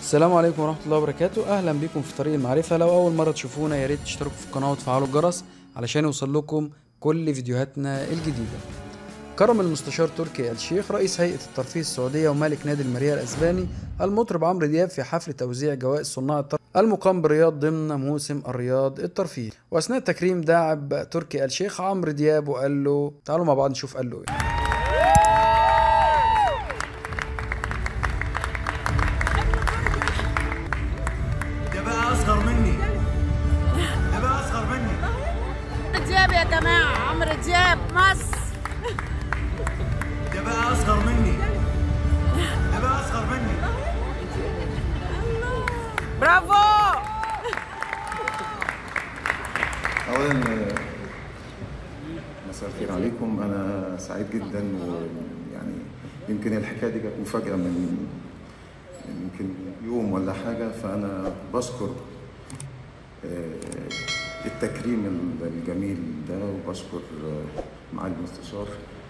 السلام عليكم ورحمة الله وبركاته أهلا بكم في طريق المعرفة لو أول مرة تشوفونا يا ريت تشتركوا في القناة وتفعلوا الجرس علشان يوصل لكم كل فيديوهاتنا الجديدة كرم المستشار تركي آل الشيخ رئيس هيئة الترفيه السعودية ومالك نادي الماريا الأسباني المطرب عمرو دياب في حفل توزيع جوائز صناع الترفيه المقام بالرياض ضمن موسم الرياض الترفيهي وأثناء التكريم داعب تركي آل الشيخ عمرو دياب وقال له تعالوا مع بعض نشوف قال له إيه ده بقى اصغر مني ده بقى اصغر مني دياب يا جماعة عمرو دياب مصر ده بقى اصغر مني ده بقى اصغر مني برافو اولا آه، مساء الخير عليكم انا سعيد جدا ويعني يمكن الحكايه دي كانت مفاجاه من من يمكن يوم ولا حاجه فانا بشكر آه، التكريم الجميل ده وبشكر آه، معالي المستشار